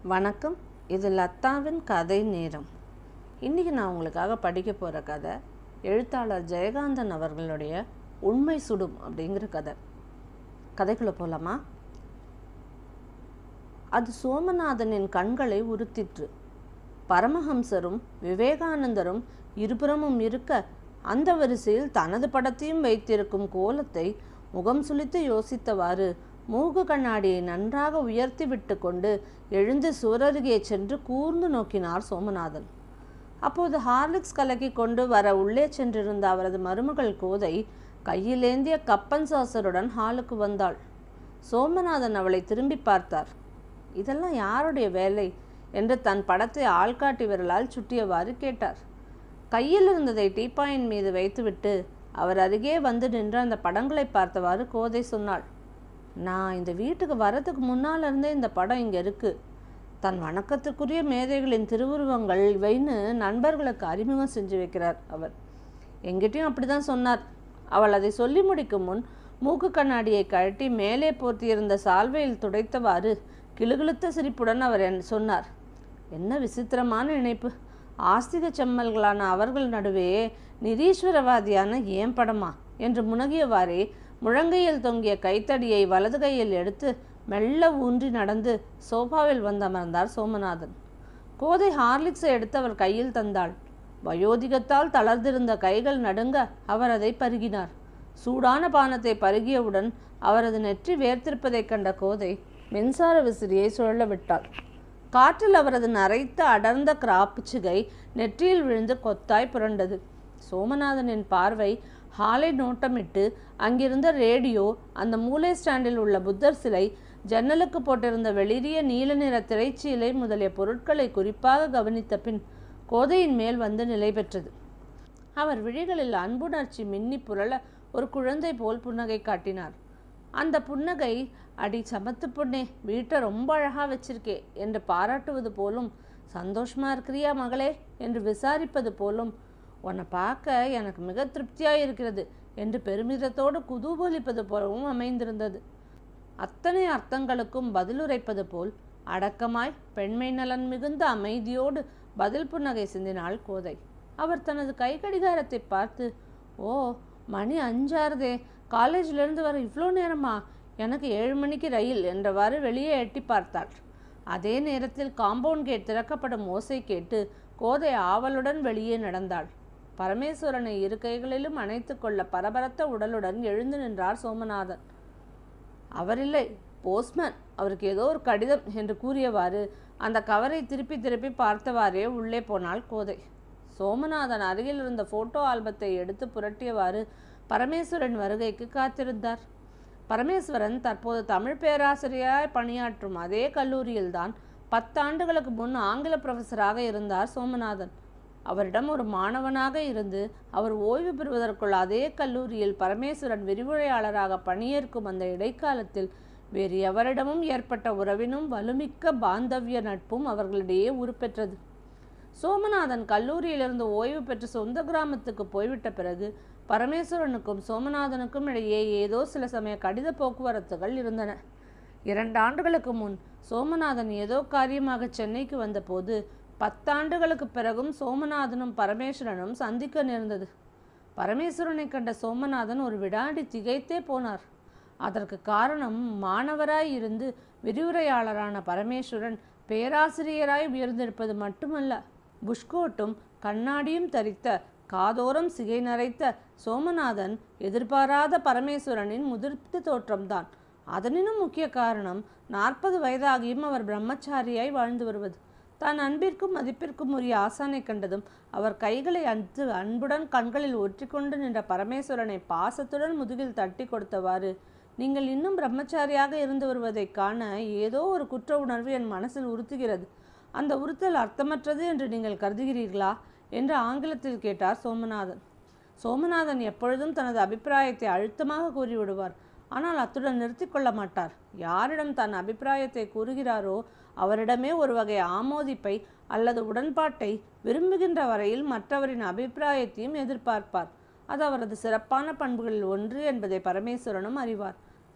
வணக்கம் இது லத்தாவின் கதை நேரம் இன்றைக்கி நான் உங்களுக்காக படிக்க போகிற கதை எழுத்தாளர் ஜெயகாந்தன் அவர்களுடைய உண்மை சுடும் அப்படிங்கிற கதை கதைக்குள்ளே போகலாமா அது சோமநாதனின் கண்களை உறுத்திற்று பரமஹம்சரும் விவேகானந்தரும் இருபுறமும் இருக்க அந்த வரிசையில் தனது படத்தையும் வைத்திருக்கும் கோலத்தை முகம் சுளித்து யோசித்தவாறு மூக்கு கண்ணாடியை நன்றாக உயர்த்தி விட்டு கொண்டு எழுந்து சுவரருகே சென்று கூர்ந்து நோக்கினார் சோமநாதன் அப்போது ஹார்லிக்ஸ் கலக்கி கொண்டு வர உள்ளே சென்றிருந்த அவரது மருமகள் கோதை கையிலேந்திய கப்பன் சாசருடன் ஹாலுக்கு வந்தாள் சோமநாதன் அவளை திரும்பி பார்த்தார் இதெல்லாம் யாருடைய வேலை என்று தன் படத்தை ஆள்காட்டி விரலால் சுட்டியவாறு கேட்டார் கையில் இருந்ததை டீப்பாயின் மீது வைத்துவிட்டு அவர் அருகே வந்து நின்று அந்த படங்களை பார்த்தவாறு கோதை சொன்னாள் நான் இந்த வீட்டுக்கு வரதுக்கு முன்னால் இருந்தே இந்த படம் இங்கே இருக்கு தன் வணக்கத்துக்குரிய மேதைகளின் திருவுருவங்கள் இவைன்னு நண்பர்களுக்கு அறிமுகம் செஞ்சு வைக்கிறார் அவர் எங்கிட்டையும் அப்படிதான் சொன்னார் அவள் அதை சொல்லி முடிக்கும் முன் மூக்கு கண்ணாடியை கழட்டி மேலே போர்த்தியிருந்த சால்வையில் துடைத்தவாறு கிளுகிழுத்த சிரிப்புடன் அவர் என் சொன்னார் என்ன விசித்திரமான இணைப்பு ஆஸ்திக செம்மல்களான அவர்கள் நடுவே நிரீஸ்வரவாதியான ஏன் படமா என்று முனகியவாறே முழங்கையில் தொங்கிய கைத்தடியை வலது கையில் எடுத்து மெல்ல ஊன்றி நடந்து சோஃபாவில் வந்தமர்ந்தார் சோமநாதன் கோதை ஹார்லிக்ஸை எடுத்து அவர் கையில் தந்தாள் வயோதிகத்தால் தளர்ந்திருந்த கைகள் நடுங்க அவர் அதை பருகினார் சூடான பானத்தை பருகியவுடன் அவரது நெற்றி வேர்த்திருப்பதைக் கண்ட கோதை மின்சார விசிறியை சுழல விட்டாள் காற்றில் அவரது நரைத்த அடர்ந்த கிராப்புச்சிகை நெற்றியில் விழுந்து கொத்தாய் புரண்டது சோமநாதனின் பார்வை ஹாலை நோட்டமிட்டு அங்கிருந்த ரேடியோ அந்த மூலை ஸ்டாண்டில் உள்ள புத்தர் சிலை ஜன்னலுக்கு போட்டிருந்த வெளிரிய நீல நிற திரைச்சீலை முதலிய பொருட்களை குறிப்பாக கவனித்த பின் கோதையின் மேல் வந்து நிலை பெற்றது அவர் விழிகளில் அன்புணர்ச்சி மின்னி புரள ஒரு குழந்தை போல் புன்னகை காட்டினார் அந்த புன்னகை அடி சமத்து பொண்ணே வீட்டை ரொம்ப அழகா வச்சிருக்கே என்று பாராட்டுவது போலும் சந்தோஷமா இருக்கிறியா மகளே என்று விசாரிப்பது போலும் உன்னை பார்க்க எனக்கு மிக திருப்தியாக இருக்கிறது என்று பெருமிதத்தோடு குதூகலிப்பது போலவும் அமைந்திருந்தது அத்தனை அர்த்தங்களுக்கும் பதிலுரைப்பது போல் அடக்கமாய் பெண்மை நலன் மிகுந்த அமைதியோடு பதில் புன்னகை சிந்தினாள் கோதை அவர் தனது கை கடிகாரத்தை பார்த்து ஓ மணி அஞ்சாறுதே காலேஜிலிருந்து வர இவ்வளோ நேரமா எனக்கு ஏழு மணிக்கு ரயில் என்றவாறு வெளியே எட்டி பார்த்தாள் அதே நேரத்தில் காம்பவுண்ட் கேட் திறக்கப்படும் ஓசை கேட்டு கோதை ஆவலுடன் வெளியே நடந்தாள் பரமேஸ்வரனை இரு கைகளிலும் அணைத்து கொள்ள பரபரத்த உடலுடன் எழுந்து நின்றார் சோமநாதன் அவரில்லை போஸ்ட்மேன் அவருக்கு ஏதோ ஒரு கடிதம் என்று கூறியவாறு அந்த கவரை திருப்பி திருப்பி பார்த்தவாறே உள்ளே போனாள் கோதை சோமநாதன் அருகில் இருந்த போட்டோ ஆல்பத்தை எடுத்து புரட்டியவாறு பரமேஸ்வரன் வருகைக்கு காத்திருந்தார் பரமேஸ்வரன் தற்போது தமிழ் பேராசிரியராய் பணியாற்றும் அதே கல்லூரியில்தான் பத்தாண்டுகளுக்கு முன் ஆங்கில ப்ரொஃபஸராக இருந்தார் சோமநாதன் அவரிடம் ஒரு மாணவனாக இருந்து அவர் ஓய்வு பெறுவதற்குள் அதே கல்லூரியில் பரமேஸ்வரன் விரிவுரையாளராக பணியேற்கும் அந்த இடைக்காலத்தில் வேறு எவரிடமும் ஏற்பட்ட உறவினும் வலுமிக்க பாந்தவிய நட்பும் அவர்களிடையே உருப்பெற்றது சோமநாதன் கல்லூரியிலிருந்து ஓய்வு பெற்று சொந்த கிராமத்துக்கு போய்விட்ட பிறகு பரமேஸ்வரனுக்கும் சோமநாதனுக்கும் இடையே ஏதோ சில சமய கடித போக்குவரத்துகள் இருந்தன இரண்டு ஆண்டுகளுக்கு முன் சோமநாதன் ஏதோ காரியமாக சென்னைக்கு வந்தபோது பத்தாண்டுகளுக்கு பிறகும் சோமநாதனும் பரமேஸ்வரனும் சந்திக்க நேர்ந்தது பரமேஸ்வரனை கண்ட சோமநாதன் ஒரு விடாடி திகைத்தே போனார் அதற்கு காரணம் மாணவராய் இருந்து விரிவுரையாளரான பரமேஸ்வரன் பேராசிரியராய் உயர்ந்திருப்பது மட்டுமல்ல புஷ்கோட்டும் கண்ணாடியும் தரித்த காதோரம் சிகை நரைத்த சோமநாதன் எதிர்பாராத பரமேஸ்வரனின் முதிர்த்து தோற்றம்தான் அதனினும் முக்கிய காரணம் நாற்பது வயதாகியும் அவர் பிரம்மச்சாரியாய் வாழ்ந்து வருவது தான் அன்பிற்கும் மதிப்பிற்கும் உரிய ஆசானை கண்டதும் அவர் கைகளை அன்று அன்புடன் கண்களில் ஒற்றிக்கொண்டு நின்ற பரமேஸ்வரனை பாசத்துடன் முதுகில் தட்டி கொடுத்தவாறு நீங்கள் இன்னும் பிரம்மச்சாரியாக இருந்து வருவதைக் காண ஏதோ ஒரு குற்ற உணர்வு என் மனசில் உறுத்துகிறது அந்த உறுத்தல் அர்த்தமற்றது என்று நீங்கள் கருதுகிறீர்களா என்று ஆங்கிலத்தில் கேட்டார் சோமநாதன் சோமநாதன் எப்பொழுதும் தனது அபிப்பிராயத்தை அழுத்தமாக கூறிவிடுவார் ஆனால் அத்துடன் நிறுத்தி கொள்ள மாட்டார் யாரிடம் தன் அபிப்பிராயத்தை கூறுகிறாரோ அவரிடமே ஒரு வகை ஆமோதிப்பை அல்லது உடன்பாட்டை விரும்புகின்ற வரையில் மற்றவரின் அபிப்பிராயத்தையும் எதிர்பார்ப்பார் அது அவரது சிறப்பான பண்புகளில் ஒன்று என்பதை பரமேஸ்வரனும் அறிவார்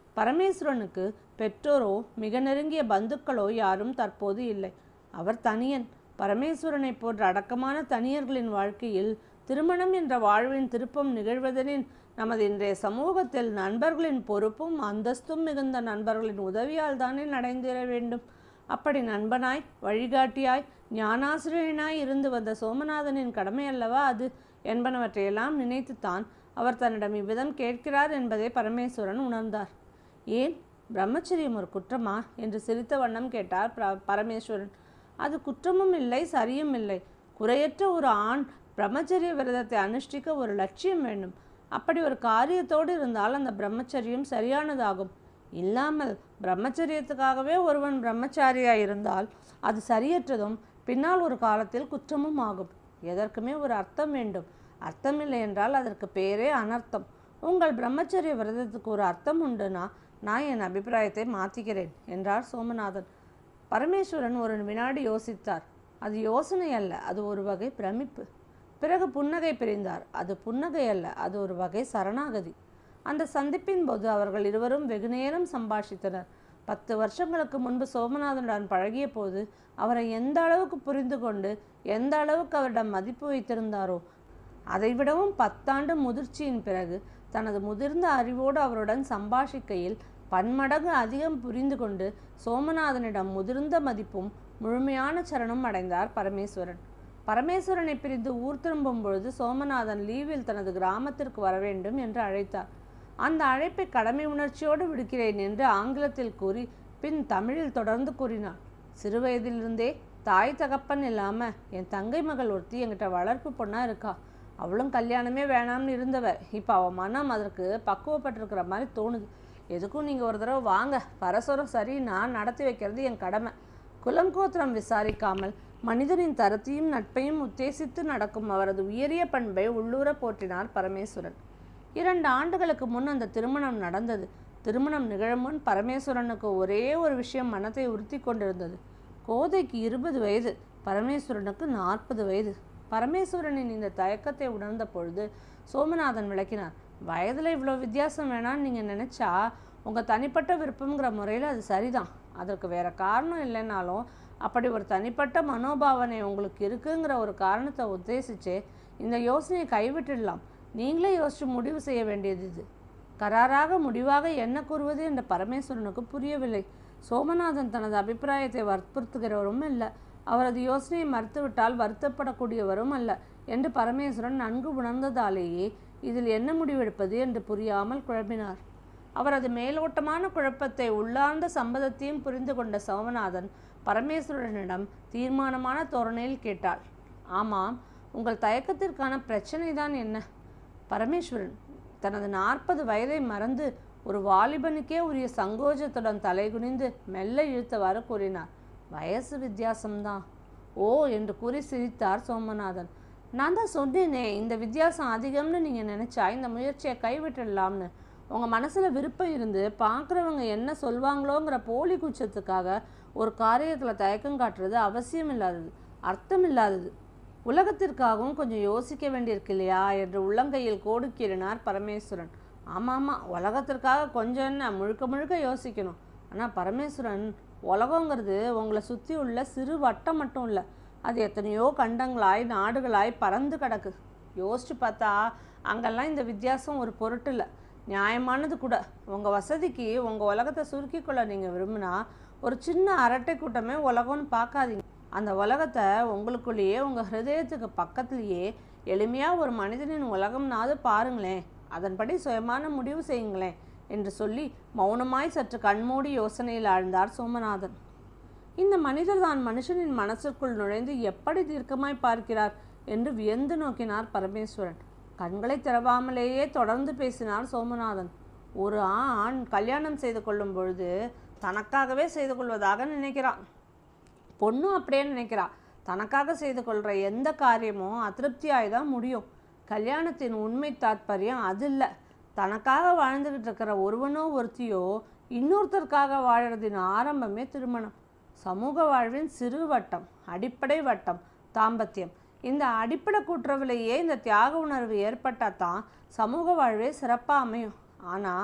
பரமேஸ்வரனுக்கு பெற்றோரோ மிக நெருங்கிய பந்துக்களோ யாரும் தற்போது இல்லை அவர் தனியன் பரமேஸ்வரனைப் போன்ற அடக்கமான தனியர்களின் வாழ்க்கையில் திருமணம் என்ற வாழ்வின் திருப்பம் நிகழ்வதெனின் நமது இன்றைய சமூகத்தில் நண்பர்களின் பொறுப்பும் அந்தஸ்தும் மிகுந்த நண்பர்களின் உதவியால் தானே நடந்தேற வேண்டும் அப்படி நண்பனாய் வழிகாட்டியாய் ஞானாசிரியனாய் இருந்து வந்த சோமநாதனின் கடமை அல்லவா அது என்பனவற்றையெல்லாம் நினைத்துத்தான் அவர் தன்னிடம் இவ்விதம் கேட்கிறார் என்பதை பரமேஸ்வரன் உணர்ந்தார் ஏன் பிரம்மச்சரியம் ஒரு குற்றமா என்று சிரித்த வண்ணம் கேட்டார் பர- பரமேஸ்வரன் அது குற்றமும் இல்லை சரியும் இல்லை குறையற்ற ஒரு ஆண் பிரம்மச்சரிய விரதத்தை அனுஷ்டிக்க ஒரு லட்சியம் வேண்டும் அப்படி ஒரு காரியத்தோடு இருந்தால் அந்த பிரம்மச்சரியம் சரியானதாகும் இல்லாமல் பிரம்மச்சரியத்துக்காகவே ஒருவன் பிரம்மச்சாரியா இருந்தால் அது சரியற்றதும் பின்னால் ஒரு காலத்தில் குற்றமும் ஆகும் எதற்குமே ஒரு அர்த்தம் வேண்டும் அர்த்தமில்லை என்றால் அதற்கு பேரே அனர்த்தம் உங்கள் பிரம்மச்சரிய விரதத்துக்கு ஒரு அர்த்தம் உண்டுனா நான் என் அபிப்பிராயத்தை மாற்றிக்கிறேன் என்றார் சோமநாதன் பரமேஸ்வரன் ஒரு வினாடி யோசித்தார் அது யோசனை அல்ல அது ஒரு வகை பிரமிப்பு பிறகு புன்னகை பிரிந்தார் அது புன்னகை அல்ல அது ஒரு வகை சரணாகதி அந்த சந்திப்பின் போது அவர்கள் இருவரும் வெகுநேரம் சம்பாஷித்தனர் பத்து வருஷங்களுக்கு முன்பு சோமநாதனுடன் பழகிய போது அவரை எந்த அளவுக்கு புரிந்து கொண்டு எந்த அளவுக்கு அவரிடம் மதிப்பு வைத்திருந்தாரோ அதைவிடவும் பத்தாண்டு முதிர்ச்சியின் பிறகு தனது முதிர்ந்த அறிவோடு அவருடன் சம்பாஷிக்கையில் பன்மடங்கு அதிகம் புரிந்து கொண்டு சோமநாதனிடம் முதிர்ந்த மதிப்பும் முழுமையான சரணம் அடைந்தார் பரமேஸ்வரன் பரமேஸ்வரனை பிரிந்து ஊர் திரும்பும் பொழுது சோமநாதன் லீவில் தனது கிராமத்திற்கு வர வேண்டும் என்று அழைத்தார் அந்த அழைப்பை கடமை உணர்ச்சியோடு விடுக்கிறேன் என்று ஆங்கிலத்தில் கூறி பின் தமிழில் தொடர்ந்து கூறினார் சிறுவயதிலிருந்தே தாய் தகப்பன் இல்லாம என் தங்கை மகள் ஒருத்தி என்கிட்ட வளர்ப்பு பொண்ணா இருக்கா அவளும் கல்யாணமே வேணாம்னு இருந்தவ இப்போ அவள் மனம் அதற்கு பக்குவப்பட்டிருக்கிற மாதிரி தோணுது எதுக்கும் நீங்கள் ஒரு தடவை வாங்க பரஸ்பரம் சரி நான் நடத்தி வைக்கிறது என் கடமை குலம் கோத்திரம் விசாரிக்காமல் மனிதனின் தரத்தையும் நட்பையும் உத்தேசித்து நடக்கும் அவரது உயரிய பண்பை உள்ளூர போற்றினார் பரமேஸ்வரன் இரண்டு ஆண்டுகளுக்கு முன் அந்த திருமணம் நடந்தது திருமணம் நிகழும் முன் பரமேஸ்வரனுக்கு ஒரே ஒரு விஷயம் மனத்தை உறுத்தி கொண்டிருந்தது கோதைக்கு இருபது வயது பரமேஸ்வரனுக்கு நாற்பது வயது பரமேஸ்வரனின் இந்த தயக்கத்தை உணர்ந்த பொழுது சோமநாதன் விளக்கினார் வயதில் இவ்வளோ வித்தியாசம் வேணான்னு நீங்கள் நினச்சா உங்கள் தனிப்பட்ட விருப்பங்கிற முறையில் அது சரிதான் அதற்கு வேற காரணம் இல்லைனாலும் அப்படி ஒரு தனிப்பட்ட மனோபாவனை உங்களுக்கு இருக்குங்கிற ஒரு காரணத்தை உத்தேசிச்சு இந்த யோசனையை கைவிட்டுடலாம் நீங்களே யோசிச்சு முடிவு செய்ய வேண்டியது இது கராராக முடிவாக என்ன கூறுவது என்ற பரமேஸ்வரனுக்கு புரியவில்லை சோமநாதன் தனது அபிப்பிராயத்தை வற்புறுத்துகிறவரும் அல்ல அவரது யோசனையை மறுத்துவிட்டால் வருத்தப்படக்கூடியவரும் அல்ல என்று பரமேஸ்வரன் நன்கு உணர்ந்ததாலேயே இதில் என்ன முடிவெடுப்பது என்று புரியாமல் குழம்பினார் அவரது மேலோட்டமான குழப்பத்தை உள்ளார்ந்த சம்மதத்தையும் புரிந்து கொண்ட சோமநாதன் பரமேஸ்வரனிடம் தீர்மானமான தோரணையில் கேட்டாள் ஆமாம் உங்கள் தயக்கத்திற்கான பிரச்சனை தான் என்ன பரமேஸ்வரன் தனது நாற்பது வயதை மறந்து ஒரு வாலிபனுக்கே உரிய சங்கோஜத்துடன் தலைகுனிந்து மெல்ல இழுத்தவாறு கூறினார் வயசு வித்தியாசம்தான் ஓ என்று கூறி சிரித்தார் சோமநாதன் நான் தான் சொன்னேனே இந்த வித்தியாசம் அதிகம்னு நீங்கள் நினச்சா இந்த முயற்சியை கைவிட்டுடலாம்னு உங்கள் மனசில் விருப்பம் இருந்து பார்க்குறவங்க என்ன சொல்வாங்களோங்கிற போலி குச்சத்துக்காக ஒரு காரியத்தில் தயக்கம் காட்டுறது அவசியம் இல்லாதது அர்த்தம் இல்லாதது உலகத்திற்காகவும் கொஞ்சம் யோசிக்க வேண்டியிருக்கு இல்லையா என்று உள்ளங்கையில் கோடு கீறினார் பரமேஸ்வரன் ஆமாம் ஆமாம் உலகத்திற்காக கொஞ்சம் என்ன முழுக்க முழுக்க யோசிக்கணும் ஆனால் பரமேஸ்வரன் உலகங்கிறது உங்களை சுற்றி உள்ள சிறு வட்டம் மட்டும் இல்லை அது எத்தனையோ கண்டங்களாய் நாடுகளாய் பறந்து கிடக்கு யோசிச்சு பார்த்தா அங்கெல்லாம் இந்த வித்தியாசம் ஒரு பொருட்டு இல்லை நியாயமானது கூட உங்கள் வசதிக்கு உங்கள் உலகத்தை சுருக்கிக் கொள்ள நீங்கள் விரும்பினா ஒரு சின்ன அரட்டை கூட்டமே உலகம்னு பார்க்காதீங்க அந்த உலகத்தை உங்களுக்குள்ளேயே உங்கள் ஹிருதயத்துக்கு பக்கத்துலேயே எளிமையாக ஒரு மனிதனின் உலகம்னாவது பாருங்களேன் அதன்படி சுயமான முடிவு செய்யுங்களேன் என்று சொல்லி மௌனமாய் சற்று கண்மூடி யோசனையில் ஆழ்ந்தார் சோமநாதன் இந்த மனிதர் தான் மனுஷனின் மனசுக்குள் நுழைந்து எப்படி தீர்க்கமாய் பார்க்கிறார் என்று வியந்து நோக்கினார் பரமேஸ்வரன் கண்களை திறவாமலேயே தொடர்ந்து பேசினார் சோமநாதன் ஒரு ஆண் கல்யாணம் செய்து கொள்ளும் பொழுது தனக்காகவே செய்து கொள்வதாக நினைக்கிறான் பொண்ணும் அப்படியே நினைக்கிறா தனக்காக செய்து கொள்கிற எந்த காரியமும் அதிருப்தியாய் தான் முடியும் கல்யாணத்தின் உண்மை தாத்பரியம் அது இல்லை தனக்காக வாழ்ந்துக்கிட்டு இருக்கிற ஒருவனோ ஒருத்தியோ இன்னொருத்தருக்காக வாழறதின் ஆரம்பமே திருமணம் சமூக வாழ்வின் சிறு வட்டம் அடிப்படை வட்டம் தாம்பத்தியம் இந்த அடிப்படை கூட்டுறவுலையே இந்த தியாக உணர்வு ஏற்பட்டால் தான் சமூக வாழ்வே சிறப்பாக அமையும் ஆனால்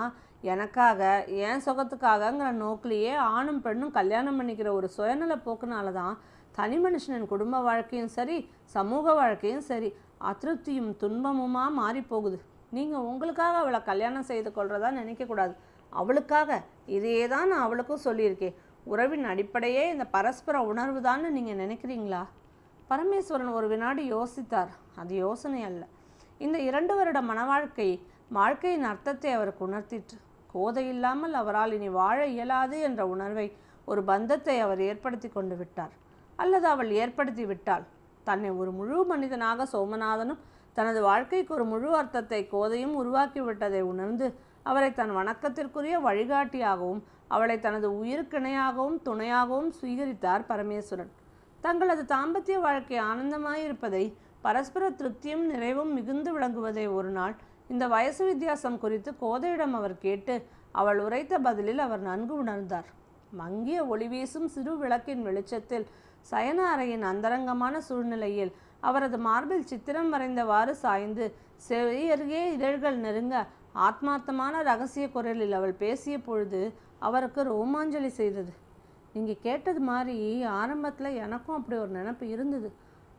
எனக்காக என் சுகத்துக்காகங்கிற நோக்கிலேயே ஆணும் பெண்ணும் கல்யாணம் பண்ணிக்கிற ஒரு சுயநல போக்குனால தான் தனி மனுஷனின் குடும்ப வாழ்க்கையும் சரி சமூக வாழ்க்கையும் சரி அதிருப்தியும் துன்பமுமா மாறி போகுது நீங்கள் உங்களுக்காக அவளை கல்யாணம் செய்து கொள்றதா நினைக்கக்கூடாது அவளுக்காக இதையே தான் நான் அவளுக்கும் சொல்லியிருக்கேன் உறவின் அடிப்படையே இந்த பரஸ்பர உணர்வு தான்னு நீங்கள் நினைக்கிறீங்களா பரமேஸ்வரன் ஒரு வினாடி யோசித்தார் அது யோசனை அல்ல இந்த இரண்டு வருட மனவாழ்க்கை வாழ்க்கையின் அர்த்தத்தை அவருக்கு உணர்த்திற்று கோதை இல்லாமல் அவரால் இனி வாழ இயலாது என்ற உணர்வை ஒரு பந்தத்தை அவர் ஏற்படுத்தி கொண்டு விட்டார் அல்லது அவள் ஏற்படுத்தி விட்டாள் தன்னை ஒரு முழு மனிதனாக சோமநாதனும் தனது வாழ்க்கைக்கு ஒரு முழு அர்த்தத்தை கோதையும் உருவாக்கி விட்டதை உணர்ந்து அவரை தன் வணக்கத்திற்குரிய வழிகாட்டியாகவும் அவளை தனது உயிருக்கிணையாகவும் துணையாகவும் சுவீகரித்தார் பரமேஸ்வரன் தங்களது தாம்பத்திய வாழ்க்கை ஆனந்தமாயிருப்பதை பரஸ்பர திருப்தியும் நிறைவும் மிகுந்து விளங்குவதை ஒரு நாள் இந்த வயசு வித்தியாசம் குறித்து கோதையிடம் அவர் கேட்டு அவள் உரைத்த பதிலில் அவர் நன்கு உணர்ந்தார் மங்கிய ஒளி வீசும் சிறு விளக்கின் வெளிச்சத்தில் சயன அறையின் அந்தரங்கமான சூழ்நிலையில் அவரது மார்பில் சித்திரம் வரைந்தவாறு சாய்ந்து செவியருகே இதழ்கள் நெருங்க ஆத்மார்த்தமான ரகசிய குரலில் அவள் பேசிய பொழுது அவருக்கு ரோமாஞ்சலி செய்தது நீங்கள் கேட்டது மாதிரி ஆரம்பத்தில் எனக்கும் அப்படி ஒரு நினப்பு இருந்தது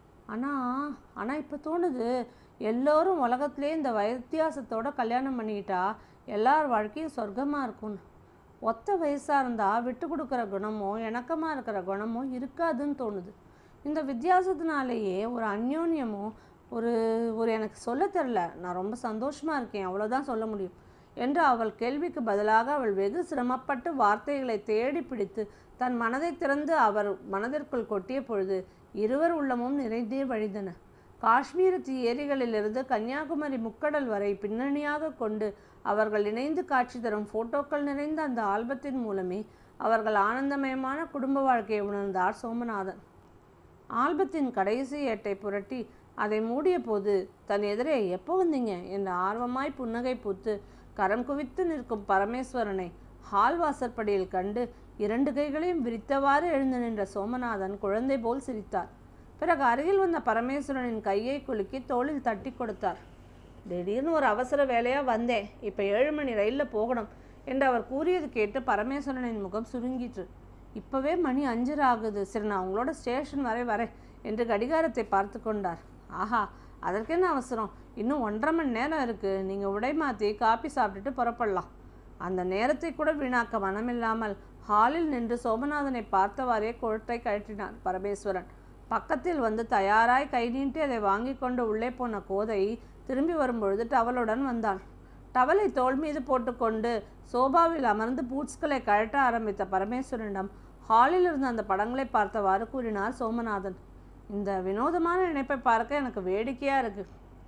ஆனால் ஆனால் இப்போ தோணுது எல்லோரும் உலகத்திலே இந்த வித்தியாசத்தோட கல்யாணம் பண்ணிக்கிட்டா எல்லார் வாழ்க்கையும் சொர்க்கமாக இருக்கும்னு ஒத்த வயசாக இருந்தால் விட்டு கொடுக்குற குணமோ இணக்கமாக இருக்கிற குணமோ இருக்காதுன்னு தோணுது இந்த வித்தியாசத்தினாலேயே ஒரு அந்யோன்யமோ ஒரு ஒரு எனக்கு சொல்ல தெரில நான் ரொம்ப சந்தோஷமாக இருக்கேன் அவ்வளோதான் சொல்ல முடியும் என்று அவள் கேள்விக்கு பதிலாக அவள் வெகு சிரமப்பட்டு வார்த்தைகளை தேடி பிடித்து தன் மனதை திறந்து அவர் மனதிற்குள் கொட்டிய பொழுது இருவர் உள்ளமும் நிறைந்தே வழிந்தன காஷ்மீரத்து ஏரிகளிலிருந்து கன்னியாகுமரி முக்கடல் வரை பின்னணியாக கொண்டு அவர்கள் இணைந்து காட்சி தரும் போட்டோக்கள் நிறைந்த அந்த ஆல்பத்தின் மூலமே அவர்கள் ஆனந்தமயமான குடும்ப வாழ்க்கையை உணர்ந்தார் சோமநாதன் ஆல்பத்தின் கடைசி ஏட்டை புரட்டி அதை மூடிய போது தன் எதிரே எப்போ வந்தீங்க என்ற ஆர்வமாய் புன்னகை பூத்து கரம் குவித்து நிற்கும் பரமேஸ்வரனை ஹால் வாசற்படியில் கண்டு இரண்டு கைகளையும் விரித்தவாறு எழுந்து நின்ற சோமநாதன் குழந்தை போல் சிரித்தார் பிறகு அருகில் வந்த பரமேஸ்வரனின் கையை குலுக்கி தோளில் தட்டி கொடுத்தார் திடீர்னு ஒரு அவசர வேலையாக வந்தேன் இப்போ ஏழு மணி ரயிலில் போகணும் என்று அவர் கூறியது கேட்டு பரமேஸ்வரனின் முகம் சுருங்கிற்று இப்போவே மணி அஞ்சரை ஆகுது சரி நான் உங்களோட ஸ்டேஷன் வரை வரேன் என்று கடிகாரத்தை பார்த்து கொண்டார் ஆஹா அதற்கென்ன அவசரம் இன்னும் ஒன்றரை மணி நேரம் இருக்குது நீங்கள் உடை மாற்றி காப்பி சாப்பிட்டுட்டு புறப்படலாம் அந்த நேரத்தை கூட வீணாக்க மனமில்லாமல் ஹாலில் நின்று சோமநாதனை பார்த்தவாறே கொழுட்டை கழற்றினார் பரமேஸ்வரன் பக்கத்தில் வந்து தயாராய் கை நீட்டி அதை வாங்கி கொண்டு உள்ளே போன கோதை திரும்பி வரும்பொழுது டவலுடன் வந்தாள் டவலை தோள் மீது போட்டுக்கொண்டு சோபாவில் அமர்ந்து பூட்ஸ்களை கழட்ட ஆரம்பித்த பரமேஸ்வரனிடம் ஹாலில் இருந்த அந்த படங்களை பார்த்தவாறு கூறினார் சோமநாதன் இந்த வினோதமான இணைப்பை பார்க்க எனக்கு வேடிக்கையாக இருக்கு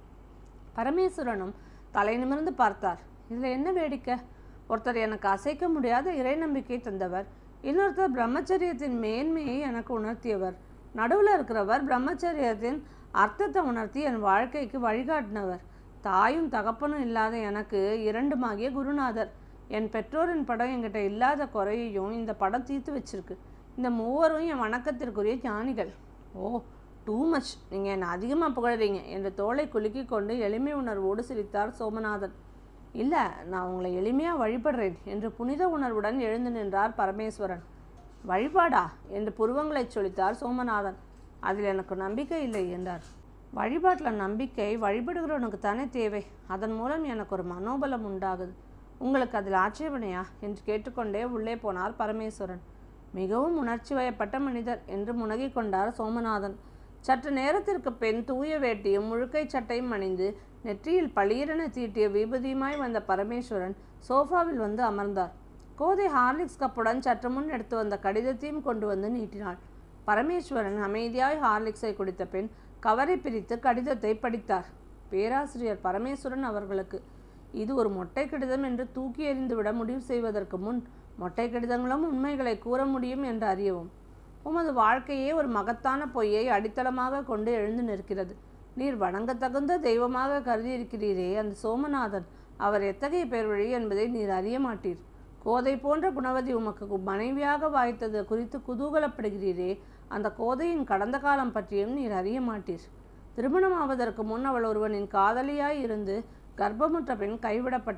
பரமேஸ்வரனும் தலை நிமிர்ந்து பார்த்தார் இதில் என்ன வேடிக்கை ஒருத்தர் எனக்கு அசைக்க முடியாத இறை நம்பிக்கை தந்தவர் இன்னொருத்தர் பிரம்மச்சரியத்தின் மேன்மையை எனக்கு உணர்த்தியவர் நடுவில் இருக்கிறவர் பிரம்மச்சரியத்தின் அர்த்தத்தை உணர்த்தி என் வாழ்க்கைக்கு வழிகாட்டினவர் தாயும் தகப்பனும் இல்லாத எனக்கு இரண்டுமாகிய குருநாதர் என் பெற்றோரின் படம் என்கிட்ட இல்லாத குறையையும் இந்த படம் தீர்த்து வச்சிருக்கு இந்த மூவரும் என் வணக்கத்திற்குரிய ஞானிகள் ஓ டூ மச் நீங்கள் என்னை அதிகமாக புகழறீங்க என்று தோளை குலுக்கி கொண்டு எளிமை உணர்வோடு சிரித்தார் சோமநாதன் இல்லை நான் உங்களை எளிமையாக வழிபடுறேன் என்று புனித உணர்வுடன் எழுந்து நின்றார் பரமேஸ்வரன் வழிபாடா என்று புருவங்களைச் சொலித்தார் சோமநாதன் அதில் எனக்கு நம்பிக்கை இல்லை என்றார் வழிபாட்டில் நம்பிக்கை வழிபடுகிறவனுக்கு தானே தேவை அதன் மூலம் எனக்கு ஒரு மனோபலம் உண்டாகுது உங்களுக்கு அதில் ஆட்சேபனையா என்று கேட்டுக்கொண்டே உள்ளே போனார் பரமேஸ்வரன் மிகவும் உணர்ச்சி வயப்பட்ட மனிதர் என்று முனகிக் கொண்டார் சோமநாதன் சற்று நேரத்திற்கு பெண் தூய வேட்டியும் முழுக்கை சட்டையும் அணிந்து நெற்றியில் பளீரென தீட்டிய விபதியுமாய் வந்த பரமேஸ்வரன் சோஃபாவில் வந்து அமர்ந்தார் கோதை ஹார்லிக்ஸ் கப்புடன் சற்று முன் எடுத்து வந்த கடிதத்தையும் கொண்டு வந்து நீட்டினாள் பரமேஸ்வரன் அமைதியாய் ஹார்லிக்ஸை குடித்த பின் கவரை பிரித்து கடிதத்தை படித்தார் பேராசிரியர் பரமேஸ்வரன் அவர்களுக்கு இது ஒரு மொட்டை கடிதம் என்று தூக்கி எறிந்துவிட முடிவு செய்வதற்கு முன் மொட்டை கடிதங்களும் உண்மைகளை கூற முடியும் என்று அறியவும் உமது வாழ்க்கையே ஒரு மகத்தான பொய்யை அடித்தளமாக கொண்டு எழுந்து நிற்கிறது நீர் வணங்கத்தகுந்த தெய்வமாக கருதியிருக்கிறீரே அந்த சோமநாதன் அவர் எத்தகைய பேர் வழி என்பதை நீர் அறிய மாட்டீர் கோதை போன்ற குணவதி உமக்கு மனைவியாக வாய்த்தது குறித்து குதூகலப்படுகிறீரே அந்த கோதையின் கடந்த காலம் பற்றியும் நீர் அறிய மாட்டீர் திருமணம் ஆவதற்கு முன் அவள் ஒருவனின் காதலியாய் இருந்து கர்ப்பமுற்ற பெண் கைவிடப்பட்டவள்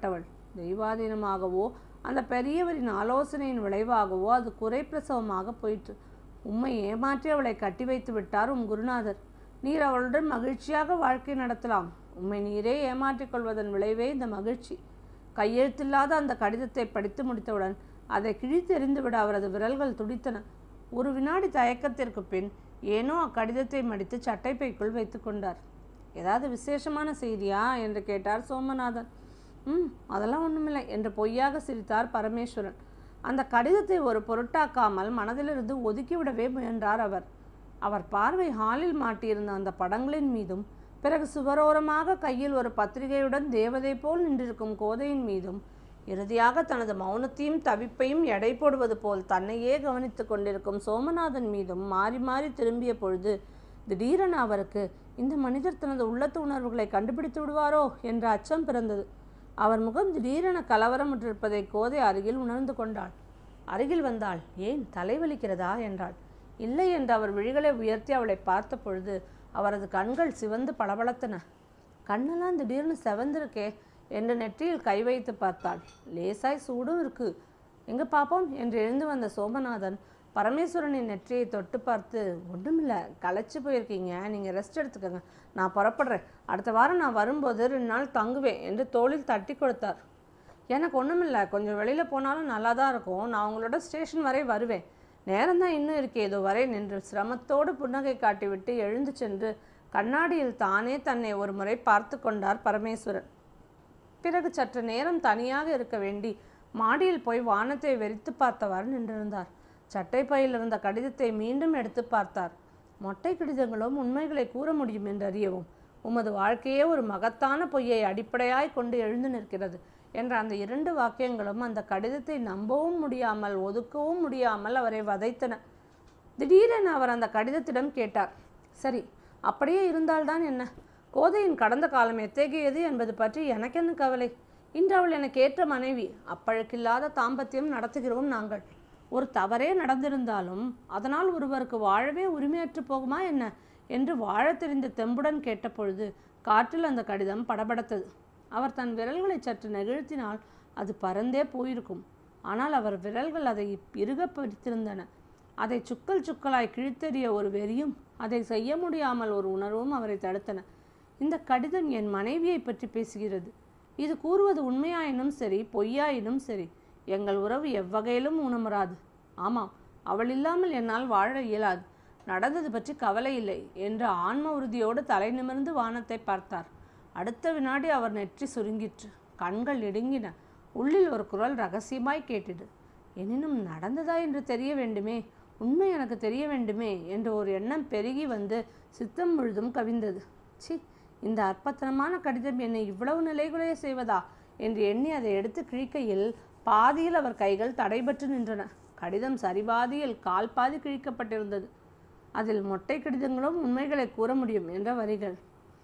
தெய்வாதீனமாகவோ அந்த பெரியவரின் ஆலோசனையின் விளைவாகவோ அது குறைப்பிரசவமாக போயிற்று உம்மை ஏமாற்றி அவளை கட்டி வைத்து விட்டார் உம் குருநாதர் நீர் அவளுடன் மகிழ்ச்சியாக வாழ்க்கை நடத்தலாம் உம்மை நீரே ஏமாற்றிக் கொள்வதன் விளைவே இந்த மகிழ்ச்சி கையெழுத்தில்லாத அந்த கடிதத்தை படித்து முடித்தவுடன் அதை கிழித்தெறிந்துவிட அவரது விரல்கள் துடித்தன ஒரு வினாடி தயக்கத்திற்கு பின் ஏனோ அக்கடிதத்தை மடித்து சட்டைப்பைக்குள் வைத்து கொண்டார் ஏதாவது விசேஷமான செய்தியா என்று கேட்டார் சோமநாதன் ம் அதெல்லாம் ஒன்றுமில்லை என்று பொய்யாக சிரித்தார் பரமேஸ்வரன் அந்த கடிதத்தை ஒரு பொருட்டாக்காமல் மனதிலிருந்து ஒதுக்கிவிடவே முயன்றார் அவர் அவர் பார்வை ஹாலில் மாட்டியிருந்த அந்த படங்களின் மீதும் பிறகு சுவரோரமாக கையில் ஒரு பத்திரிகையுடன் தேவதை போல் நின்றிருக்கும் கோதையின் மீதும் இறுதியாக தனது மௌனத்தையும் தவிப்பையும் எடை போடுவது போல் தன்னையே கவனித்து கொண்டிருக்கும் சோமநாதன் மீதும் மாறி மாறி திரும்பிய பொழுது திடீரென அவருக்கு இந்த மனிதர் தனது உள்ளத்து உணர்வுகளை கண்டுபிடித்து விடுவாரோ என்ற அச்சம் பிறந்தது அவர் முகம் திடீரென கலவரமுற்றிருப்பதை கோதை அருகில் உணர்ந்து கொண்டாள் அருகில் வந்தாள் ஏன் தலைவலிக்கிறதா என்றாள் இல்லை என்று அவர் விழிகளை உயர்த்தி அவளை பார்த்த பொழுது அவரது கண்கள் சிவந்து பளபளத்தன கண்ணெல்லாம் திடீர்னு செவந்திருக்கே என்று நெற்றியில் கை வைத்து பார்த்தாள் லேசாய் சூடும் இருக்கு எங்க பாப்போம் என்று எழுந்து வந்த சோமநாதன் பரமேஸ்வரனின் நெற்றியை தொட்டு பார்த்து ஒன்றுமில்ல களைச்சு போயிருக்கீங்க நீங்கள் ரெஸ்ட் எடுத்துக்கோங்க நான் புறப்படுறேன் அடுத்த வாரம் நான் வரும்போது ரெண்டு நாள் தங்குவேன் என்று தோளில் தட்டி கொடுத்தார் எனக்கு ஒன்றுமில்ல கொஞ்சம் வெளியில் போனாலும் நல்லா தான் இருக்கும் நான் உங்களோட ஸ்டேஷன் வரை வருவேன் நேரம்தான் இன்னும் இருக்கே ஏதோ வரை நின்று சிரமத்தோடு புன்னகை காட்டிவிட்டு எழுந்து சென்று கண்ணாடியில் தானே தன்னை ஒரு முறை பார்த்து கொண்டார் பரமேஸ்வரன் பிறகு சற்று நேரம் தனியாக இருக்க வேண்டி மாடியில் போய் வானத்தை வெறித்து பார்த்தவாறு நின்றிருந்தார் சட்டை பையில் இருந்த கடிதத்தை மீண்டும் எடுத்து பார்த்தார் மொட்டை கடிதங்களும் உண்மைகளை கூற முடியும் என்று அறியவும் உமது வாழ்க்கையே ஒரு மகத்தான பொய்யை அடிப்படையாய் கொண்டு எழுந்து நிற்கிறது என்ற அந்த இரண்டு வாக்கியங்களும் அந்த கடிதத்தை நம்பவும் முடியாமல் ஒதுக்கவும் முடியாமல் அவரை வதைத்தன திடீரென அவர் அந்த கடிதத்திடம் கேட்டார் சரி அப்படியே இருந்தால்தான் என்ன கோதையின் கடந்த காலம் எத்தகையது என்பது பற்றி எனக்கென்ன கவலை இன்று அவள் எனக்கு ஏற்ற மனைவி அப்பழுக்கில்லாத தாம்பத்தியம் நடத்துகிறோம் நாங்கள் ஒரு தவறே நடந்திருந்தாலும் அதனால் ஒருவருக்கு வாழவே உரிமையற்று போகுமா என்ன என்று வாழத் தெரிந்த தெம்புடன் கேட்டபொழுது காற்றில் அந்த கடிதம் படபடத்தது அவர் தன் விரல்களை சற்று நெகிழ்த்தினால் அது பறந்தே போயிருக்கும் ஆனால் அவர் விரல்கள் அதை இறுக பிடித்திருந்தன அதை சுக்கல் சுக்கலாய் கிழித்தெறிய ஒரு வெறியும் அதை செய்ய முடியாமல் ஒரு உணர்வும் அவரை தடுத்தன இந்த கடிதம் என் மனைவியை பற்றி பேசுகிறது இது கூறுவது உண்மையாயினும் சரி பொய்யாயினும் சரி எங்கள் உறவு எவ்வகையிலும் ஊனமுறாது ஆமாம் அவள் இல்லாமல் என்னால் வாழ இயலாது நடந்தது பற்றி கவலை இல்லை என்று ஆன்ம உறுதியோடு தலை நிமிர்ந்து வானத்தை பார்த்தார் அடுத்த வினாடி அவர் நெற்றி சுருங்கிற்று கண்கள் இடுங்கின உள்ளில் ஒரு குரல் ரகசியமாய் கேட்டது எனினும் நடந்ததா என்று தெரிய வேண்டுமே உண்மை எனக்கு தெரிய வேண்டுமே என்ற ஒரு எண்ணம் பெருகி வந்து சித்தம் முழுதும் கவிந்தது சி இந்த அற்பத்தனமான கடிதம் என்னை இவ்வளவு நிலைகுலைய செய்வதா என்று எண்ணி அதை எடுத்து கிழிக்கையில் பாதியில் அவர் கைகள் தடைபட்டு நின்றன கடிதம் சரிபாதியில் கால் பாதி கிழிக்கப்பட்டிருந்தது அதில் மொட்டை கடிதங்களும் உண்மைகளை கூற முடியும் என்ற வரிகள்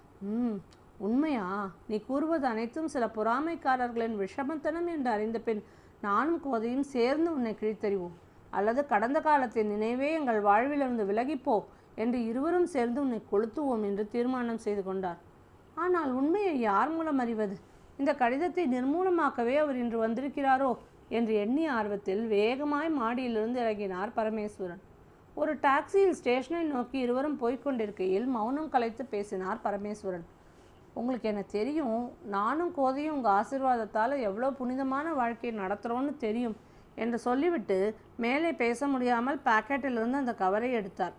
ம் உண்மையா நீ கூறுவது அனைத்தும் சில பொறாமைக்காரர்களின் விஷமத்தனம் என்று அறிந்த பின் நானும் கோதையும் சேர்ந்து உன்னை கிழித்தறிவோம் அல்லது கடந்த காலத்தின் நினைவே எங்கள் வாழ்விலிருந்து விலகிப்போ என்று இருவரும் சேர்ந்து உன்னை கொளுத்துவோம் என்று தீர்மானம் செய்து கொண்டார் ஆனால் உண்மையை யார் மூலம் அறிவது இந்த கடிதத்தை நிர்மூலமாக்கவே அவர் இன்று வந்திருக்கிறாரோ என்று எண்ணிய ஆர்வத்தில் வேகமாய் மாடியிலிருந்து இறங்கினார் பரமேஸ்வரன் ஒரு டாக்ஸியில் ஸ்டேஷனை நோக்கி இருவரும் போய்க் கொண்டிருக்கையில் மௌனம் கலைத்து பேசினார் பரமேஸ்வரன் உங்களுக்கு என்ன தெரியும் நானும் கோதையும் உங்கள் ஆசீர்வாதத்தால் எவ்வளோ புனிதமான வாழ்க்கையை நடத்துகிறோன்னு தெரியும் என்று சொல்லிவிட்டு மேலே பேச முடியாமல் பாக்கெட்டிலிருந்து அந்த கவரை எடுத்தார்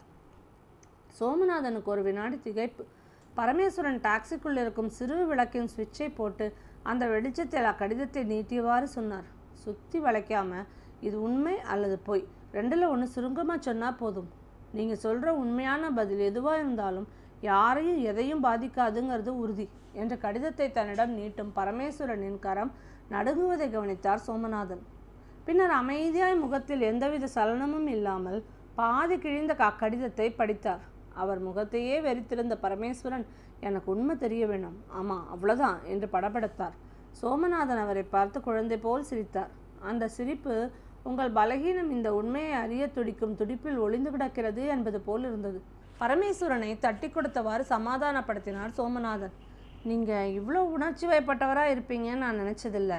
சோமநாதனுக்கு ஒரு வினாடி திகைப்பு பரமேஸ்வரன் டாக்ஸிக்குள் இருக்கும் சிறு விளக்கின் சுவிட்சை போட்டு அந்த வெளிச்சத்தில் அக்கடிதத்தை நீட்டியவாறு சொன்னார் சுற்றி வளைக்காம இது உண்மை அல்லது பொய் ரெண்டில் ஒன்று சுருங்கமாக சொன்னால் போதும் நீங்கள் சொல்கிற உண்மையான பதில் எதுவாக இருந்தாலும் யாரையும் எதையும் பாதிக்காதுங்கிறது உறுதி என்ற கடிதத்தை தன்னிடம் நீட்டும் பரமேஸ்வரனின் கரம் நடுங்குவதை கவனித்தார் சோமநாதன் பின்னர் அமைதியாய் முகத்தில் எந்தவித சலனமும் இல்லாமல் பாதி கிழிந்த அக்கடிதத்தை படித்தார் அவர் முகத்தையே வெறித்திருந்த பரமேஸ்வரன் எனக்கு உண்மை தெரிய வேணும் ஆமாம் அவ்வளோதான் என்று படபடத்தார் சோமநாதன் அவரை பார்த்து குழந்தை போல் சிரித்தார் அந்த சிரிப்பு உங்கள் பலகீனம் இந்த உண்மையை அறிய துடிக்கும் துடிப்பில் ஒளிந்து கிடக்கிறது என்பது போல் இருந்தது பரமேஸ்வரனை தட்டி கொடுத்தவாறு சமாதானப்படுத்தினார் சோமநாதன் நீங்கள் இவ்வளோ உணர்ச்சி வயப்பட்டவராக இருப்பீங்கன்னு நான் நினச்சதில்ல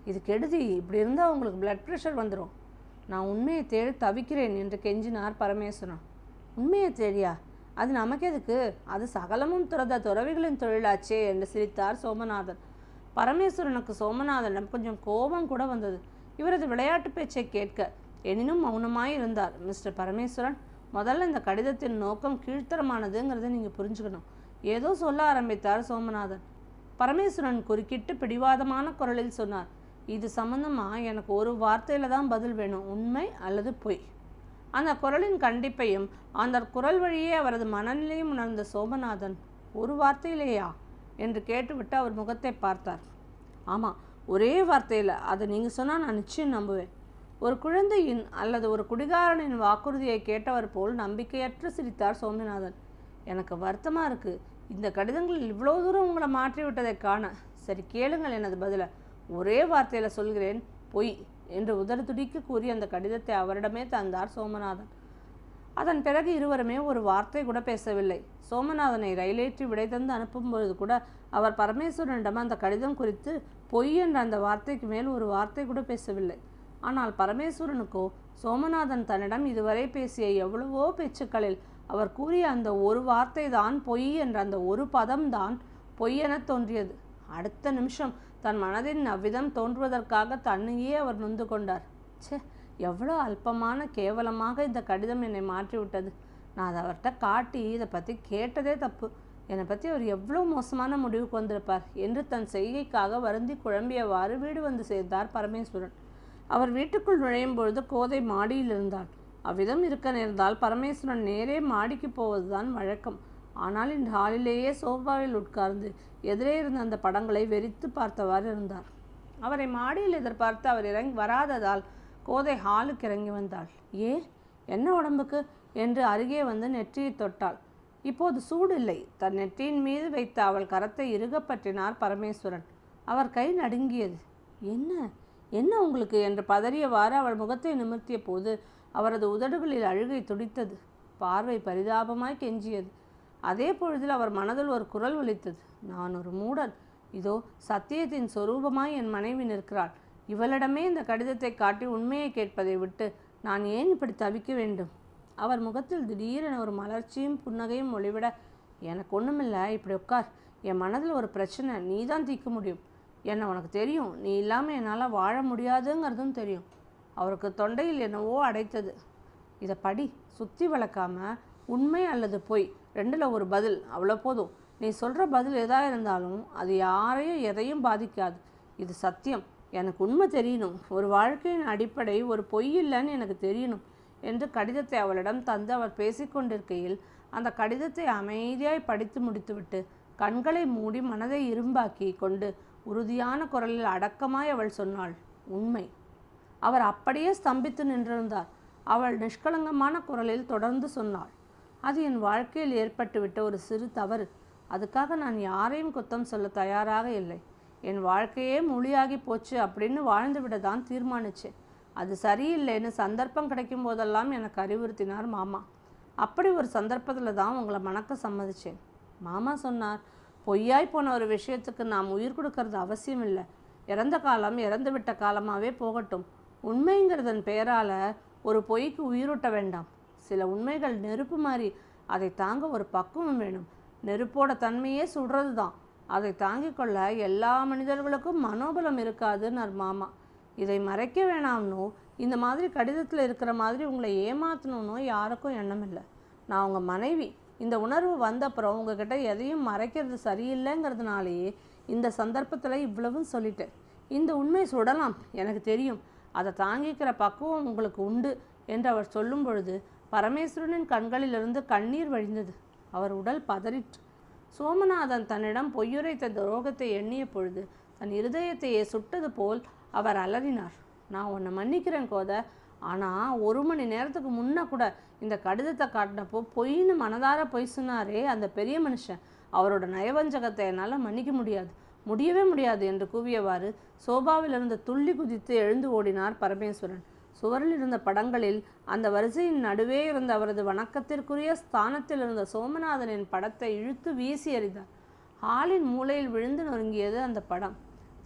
இது கெடுதி இப்படி இருந்தால் உங்களுக்கு பிளட் ப்ரெஷர் வந்துடும் நான் உண்மையை தேடி தவிக்கிறேன் என்று கெஞ்சினார் பரமேஸ்வரன் உண்மையை தேடியா அது நமக்கு எதுக்கு அது சகலமும் துறந்த துறவிகளின் தொழிலாச்சே என்று சிரித்தார் சோமநாதன் பரமேஸ்வரனுக்கு சோமநாதனிடம் கொஞ்சம் கோபம் கூட வந்தது இவரது விளையாட்டு பேச்சை கேட்க எனினும் மௌனமாய் இருந்தார் மிஸ்டர் பரமேஸ்வரன் முதல்ல இந்த கடிதத்தின் நோக்கம் கீழ்த்தரமானதுங்கிறத நீங்கள் புரிஞ்சுக்கணும் ஏதோ சொல்ல ஆரம்பித்தார் சோமநாதன் பரமேஸ்வரன் குறுக்கிட்டு பிடிவாதமான குரலில் சொன்னார் இது சம்பந்தமா எனக்கு ஒரு வார்த்தையில தான் பதில் வேணும் உண்மை அல்லது பொய் அந்த குரலின் கண்டிப்பையும் அந்த குரல் வழியே அவரது மனநிலையும் உணர்ந்த சோமநாதன் ஒரு வார்த்தையிலேயா என்று கேட்டுவிட்டு அவர் முகத்தை பார்த்தார் ஆமாம் ஒரே வார்த்தையில் அதை நீங்கள் சொன்னால் நான் நிச்சயம் நம்புவேன் ஒரு குழந்தையின் அல்லது ஒரு குடிகாரனின் வாக்குறுதியை கேட்டவர் போல் நம்பிக்கையற்று சிரித்தார் சோமநாதன் எனக்கு வருத்தமாக இருக்குது இந்த கடிதங்கள் இவ்வளோ தூரம் உங்களை மாற்றி விட்டதை காண சரி கேளுங்கள் எனது பதிலை ஒரே வார்த்தையில் சொல்கிறேன் பொய் என்று உதறு துடிக்க கூறி அந்த கடிதத்தை அவரிடமே தந்தார் சோமநாதன் அதன் பிறகு இருவருமே ஒரு வார்த்தை கூட பேசவில்லை சோமநாதனை ரயிலேற்றி விடை தந்து அனுப்பும்பொழுது கூட அவர் பரமேஸ்வரனிடம் அந்த கடிதம் குறித்து பொய் என்ற அந்த வார்த்தைக்கு மேல் ஒரு வார்த்தை கூட பேசவில்லை ஆனால் பரமேஸ்வரனுக்கோ சோமநாதன் தன்னிடம் இதுவரை பேசிய எவ்வளவோ பேச்சுக்களில் அவர் கூறிய அந்த ஒரு வார்த்தை தான் பொய் என்ற அந்த ஒரு பதம்தான் பொய்யென தோன்றியது அடுத்த நிமிஷம் தன் மனதின் அவ்விதம் தோன்றுவதற்காக தன்னையே அவர் நொந்து கொண்டார் ச்சே எவ்வளோ அல்பமான கேவலமாக இந்த கடிதம் என்னை மாற்றிவிட்டது நான் அதை அவர்கிட்ட காட்டி இதை பற்றி கேட்டதே தப்பு என்னை பற்றி அவர் எவ்வளோ மோசமான முடிவுக்கு வந்திருப்பார் என்று தன் செய்கைக்காக வருந்தி குழம்பியவாறு வீடு வந்து சேர்ந்தார் பரமேஸ்வரன் அவர் வீட்டுக்குள் நுழையும் பொழுது கோதை மாடியில் இருந்தாள் அவ்விதம் இருக்க நேர்ந்தால் பரமேஸ்வரன் நேரே மாடிக்கு போவதுதான் வழக்கம் ஆனால் இந்த ஹாலிலேயே சோஃபாவில் உட்கார்ந்து எதிரே இருந்த அந்த படங்களை வெறித்து பார்த்தவாறு இருந்தார் அவரை மாடியில் எதிர்பார்த்து அவர் இறங்கி வராததால் கோதை ஹாலுக்கு இறங்கி வந்தாள் ஏ என்ன உடம்புக்கு என்று அருகே வந்து நெற்றியை தொட்டாள் இப்போது சூடு இல்லை தன் நெற்றியின் மீது வைத்த அவள் கரத்தை இறுகப் பற்றினார் பரமேஸ்வரன் அவர் கை நடுங்கியது என்ன என்ன உங்களுக்கு என்று பதறியவாறு அவள் முகத்தை நிமிர்த்திய போது அவரது உதடுகளில் அழுகை துடித்தது பார்வை பரிதாபமாய் கெஞ்சியது அதே பொழுதில் அவர் மனதில் ஒரு குரல் ஒலித்தது நான் ஒரு மூடன் இதோ சத்தியத்தின் சொரூபமாய் என் மனைவி நிற்கிறாள் இவளிடமே இந்த கடிதத்தை காட்டி உண்மையை கேட்பதை விட்டு நான் ஏன் இப்படி தவிக்க வேண்டும் அவர் முகத்தில் திடீரென ஒரு மலர்ச்சியும் புன்னகையும் ஒளிவிட எனக்கு ஒன்றுமில்ல இப்படி உட்கார் என் மனதில் ஒரு பிரச்சனை நீ தான் தீர்க்க முடியும் என்ன உனக்கு தெரியும் நீ இல்லாமல் என்னால் வாழ முடியாதுங்கிறதும் தெரியும் அவருக்கு தொண்டையில் என்னவோ அடைத்தது இதை படி சுற்றி வளர்க்காம உண்மை அல்லது பொய் ரெண்டில் ஒரு பதில் அவ்வளோ போதும் நீ சொல்கிற பதில் எதாக இருந்தாலும் அது யாரையும் எதையும் பாதிக்காது இது சத்தியம் எனக்கு உண்மை தெரியணும் ஒரு வாழ்க்கையின் அடிப்படை ஒரு பொய் இல்லைன்னு எனக்கு தெரியணும் என்று கடிதத்தை அவளிடம் தந்து அவர் பேசிக்கொண்டிருக்கையில் அந்த கடிதத்தை அமைதியாய் படித்து முடித்துவிட்டு கண்களை மூடி மனதை இரும்பாக்கி கொண்டு உறுதியான குரலில் அடக்கமாய் அவள் சொன்னாள் உண்மை அவர் அப்படியே ஸ்தம்பித்து நின்றிருந்தார் அவள் நிஷ்கலங்கமான குரலில் தொடர்ந்து சொன்னாள் அது என் வாழ்க்கையில் ஏற்பட்டுவிட்ட ஒரு சிறு தவறு அதுக்காக நான் யாரையும் குத்தம் சொல்ல தயாராக இல்லை என் வாழ்க்கையே மொழியாகி போச்சு அப்படின்னு வாழ்ந்து விட தான் தீர்மானிச்சேன் அது சரியில்லைன்னு சந்தர்ப்பம் கிடைக்கும் போதெல்லாம் எனக்கு அறிவுறுத்தினார் மாமா அப்படி ஒரு சந்தர்ப்பத்தில் தான் உங்களை மணக்க சம்மதிச்சேன் மாமா சொன்னார் பொய்யாய் போன ஒரு விஷயத்துக்கு நாம் உயிர் கொடுக்கறது அவசியம் இல்லை இறந்த காலம் இறந்து விட்ட காலமாகவே போகட்டும் உண்மைங்கிறதன் பெயரால் ஒரு பொய்க்கு உயிரூட்ட வேண்டாம் சில உண்மைகள் நெருப்பு மாதிரி அதை தாங்க ஒரு பக்குவம் வேணும் நெருப்போட தன்மையே சுடுறது தான் அதை தாங்கிக் கொள்ள எல்லா மனிதர்களுக்கும் மனோபலம் இருக்காதுன்னார் மாமா இதை மறைக்க வேணாம்னோ இந்த மாதிரி கடிதத்தில் இருக்கிற மாதிரி உங்களை ஏமாற்றணும்னோ யாருக்கும் எண்ணம் இல்லை நான் உங்கள் மனைவி இந்த உணர்வு வந்தப்புறம் உங்ககிட்ட எதையும் மறைக்கிறது சரியில்லைங்கிறதுனாலேயே இந்த சந்தர்ப்பத்தில் இவ்வளவும் சொல்லிட்டேன் இந்த உண்மை சுடலாம் எனக்கு தெரியும் அதை தாங்கிக்கிற பக்குவம் உங்களுக்கு உண்டு என்று அவர் சொல்லும் பொழுது பரமேஸ்வரனின் கண்களிலிருந்து கண்ணீர் வழிந்தது அவர் உடல் பதறிற்று சோமநாதன் தன்னிடம் பொய்யுரைத்த துரோகத்தை எண்ணிய பொழுது தன் இருதயத்தையே சுட்டது போல் அவர் அலறினார் நான் உன்னை மன்னிக்கிறேன் கோத ஆனால் ஒரு மணி நேரத்துக்கு முன்ன கூட இந்த கடிதத்தை காட்டினப்போ பொய்ன்னு மனதார பொய் சொன்னாரே அந்த பெரிய மனுஷன் அவரோட நயவஞ்சகத்தை என்னால் மன்னிக்க முடியாது முடியவே முடியாது என்று கூவியவாறு சோபாவிலிருந்து துள்ளி குதித்து எழுந்து ஓடினார் பரமேஸ்வரன் சுவரில் இருந்த படங்களில் அந்த வரிசையின் நடுவே இருந்த அவரது வணக்கத்திற்குரிய ஸ்தானத்தில் இருந்த சோமநாதனின் படத்தை இழுத்து வீசி எறிந்தார் ஹாலின் மூலையில் விழுந்து நொறுங்கியது அந்த படம் ச்சே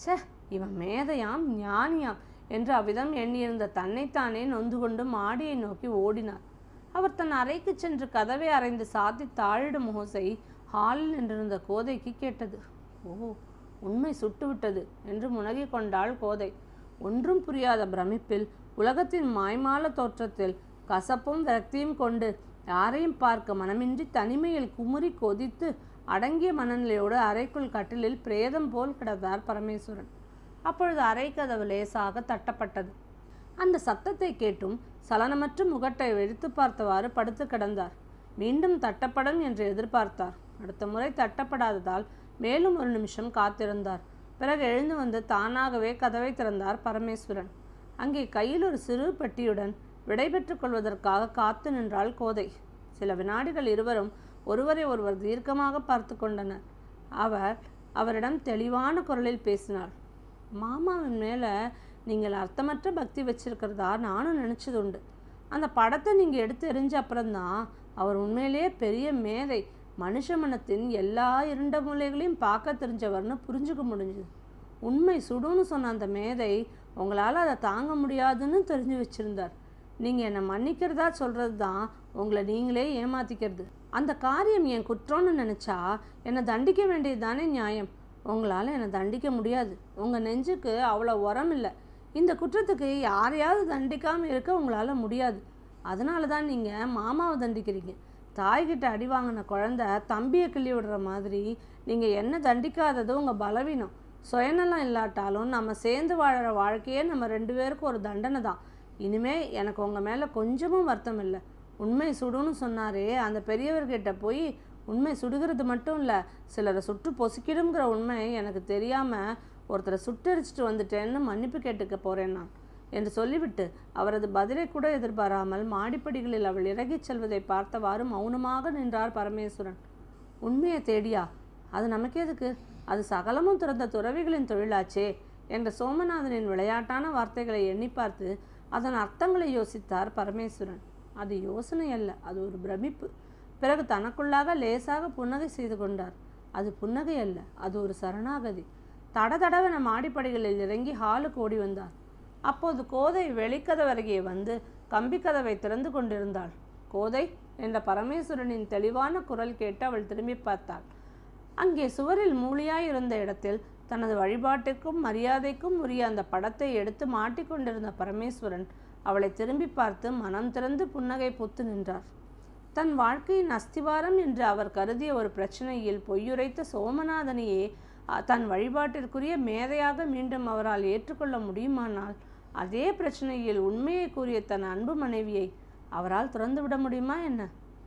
இவன் மேதையாம் ஞானியாம் என்று அவ்விதம் எண்ணியிருந்த தன்னைத்தானே நொந்து கொண்டு மாடியை நோக்கி ஓடினார் அவர் தன் அறைக்கு சென்று கதவை அறைந்து சாத்தி தாழிடும் ஓசை ஹாலில் நின்றிருந்த கோதைக்கு கேட்டது ஓ உண்மை சுட்டுவிட்டது என்று முனகிக் கொண்டாள் கோதை ஒன்றும் புரியாத பிரமிப்பில் உலகத்தின் மாய்மால தோற்றத்தில் கசப்பும் விரக்தியும் கொண்டு யாரையும் பார்க்க மனமின்றி தனிமையில் குமுறி கொதித்து அடங்கிய மனநிலையோடு அறைக்குள் கட்டிலில் பிரேதம் போல் கிடந்தார் பரமேஸ்வரன் அப்பொழுது அறை கதவு லேசாக தட்டப்பட்டது அந்த சத்தத்தை கேட்டும் சலனமற்ற முகட்டை வெடித்து பார்த்தவாறு படுத்து கிடந்தார் மீண்டும் தட்டப்படும் என்று எதிர்பார்த்தார் அடுத்த முறை தட்டப்படாததால் மேலும் ஒரு நிமிஷம் காத்திருந்தார் பிறகு எழுந்து வந்து தானாகவே கதவை திறந்தார் பரமேஸ்வரன் அங்கே கையில் ஒரு சிறு பெட்டியுடன் விடைபெற்றுக் கொள்வதற்காக காத்து நின்றாள் கோதை சில வினாடிகள் இருவரும் ஒருவரை ஒருவர் தீர்க்கமாக பார்த்து கொண்டனர் அவர் அவரிடம் தெளிவான குரலில் பேசினார் மாமாவின் மேலே நீங்கள் அர்த்தமற்ற பக்தி வச்சிருக்கிறதா நானும் நினச்சது உண்டு அந்த படத்தை நீங்கள் எடுத்து எறிஞ்ச அப்புறம்தான் அவர் உண்மையிலேயே பெரிய மேதை மனுஷ மனத்தின் எல்லா இருண்ட மூலைகளையும் பார்க்க தெரிஞ்சவர்னு புரிஞ்சுக்க முடிஞ்சுது உண்மை சுடுன்னு சொன்ன அந்த மேதை உங்களால் அதை தாங்க முடியாதுன்னு தெரிஞ்சு வச்சிருந்தார் நீங்கள் என்னை மன்னிக்கிறதா சொல்கிறது தான் உங்களை நீங்களே ஏமாத்திக்கிறது அந்த காரியம் என் குற்றம்னு நினச்சா என்னை தண்டிக்க வேண்டியது தானே நியாயம் உங்களால் என்னை தண்டிக்க முடியாது உங்கள் நெஞ்சுக்கு அவ்வளோ உரம் இல்லை இந்த குற்றத்துக்கு யாரையாவது தண்டிக்காமல் இருக்க உங்களால் முடியாது அதனால தான் நீங்கள் மாமாவை தண்டிக்கிறீங்க தாய்கிட்ட அடி வாங்கின குழந்த தம்பியை கிள்ளி விடுற மாதிரி நீங்கள் என்ன தண்டிக்காதது உங்கள் பலவீனம் சுயநலம் இல்லாட்டாலும் நம்ம சேர்ந்து வாழற வாழ்க்கையே நம்ம ரெண்டு பேருக்கும் ஒரு தண்டனை தான் இனிமே எனக்கு உங்கள் மேலே கொஞ்சமும் வருத்தம் இல்லை உண்மை சுடுன்னு சொன்னாரே அந்த பெரியவர்கிட்ட போய் உண்மை சுடுகிறது மட்டும் இல்லை சிலரை சுட்டு பொசுக்கிடுங்கிற உண்மை எனக்கு தெரியாமல் ஒருத்தரை சுட்டரிச்சிட்டு வந்துட்டேன்னு மன்னிப்பு கேட்டுக்க போகிறேன் நான் என்று சொல்லிவிட்டு அவரது பதிலை கூட எதிர்பாராமல் மாடிப்படிகளில் அவள் இறங்கிச் செல்வதை பார்த்தவாறு மௌனமாக நின்றார் பரமேஸ்வரன் உண்மையை தேடியா அது நமக்கு எதுக்கு அது சகலமும் திறந்த துறவிகளின் தொழிலாச்சே என்ற சோமநாதனின் விளையாட்டான வார்த்தைகளை எண்ணி பார்த்து அதன் அர்த்தங்களை யோசித்தார் பரமேஸ்வரன் அது யோசனை அல்ல அது ஒரு பிரமிப்பு பிறகு தனக்குள்ளாக லேசாக புன்னகை செய்து கொண்டார் அது புன்னகை அல்ல அது ஒரு சரணாகதி தடதடவென மாடிப்படிகளில் இறங்கி ஹாலுக்கு ஓடி வந்தார் அப்போது கோதை வெளிக்கதவருகே வந்து கம்பி கதவை திறந்து கொண்டிருந்தாள் கோதை என்ற பரமேஸ்வரனின் தெளிவான குரல் கேட்டு அவள் திரும்பி பார்த்தாள் அங்கே சுவரில் மூலியாய் இருந்த இடத்தில் தனது வழிபாட்டுக்கும் மரியாதைக்கும் உரிய அந்த படத்தை எடுத்து மாட்டிக்கொண்டிருந்த பரமேஸ்வரன் அவளை திரும்பி பார்த்து மனம் திறந்து புன்னகை பொத்து நின்றார் தன் வாழ்க்கையின் அஸ்திவாரம் என்று அவர் கருதிய ஒரு பிரச்சனையில் பொய்யுரைத்த சோமநாதனையே அ, தன் வழிபாட்டிற்குரிய மேதையாக மீண்டும் அவரால் ஏற்றுக்கொள்ள முடியுமானால் அதே பிரச்சனையில் உண்மையை கூறிய தன் அன்பு மனைவியை அவரால் திறந்து விட முடியுமா என்ன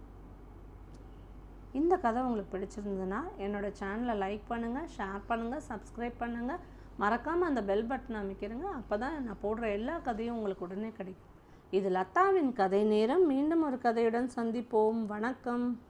இந்த கதை உங்களுக்கு பிடிச்சிருந்ததுன்னா என்னோட சேனலை லைக் பண்ணுங்கள் ஷேர் பண்ணுங்கள் சப்ஸ்கிரைப் பண்ணுங்கள் மறக்காமல் அந்த பெல் பட்டன் அமைக்கிறங்க அப்போ தான் நான் போடுற எல்லா கதையும் உங்களுக்கு உடனே கிடைக்கும் இது லதாவின் கதை நேரம் மீண்டும் ஒரு கதையுடன் சந்திப்போம் வணக்கம்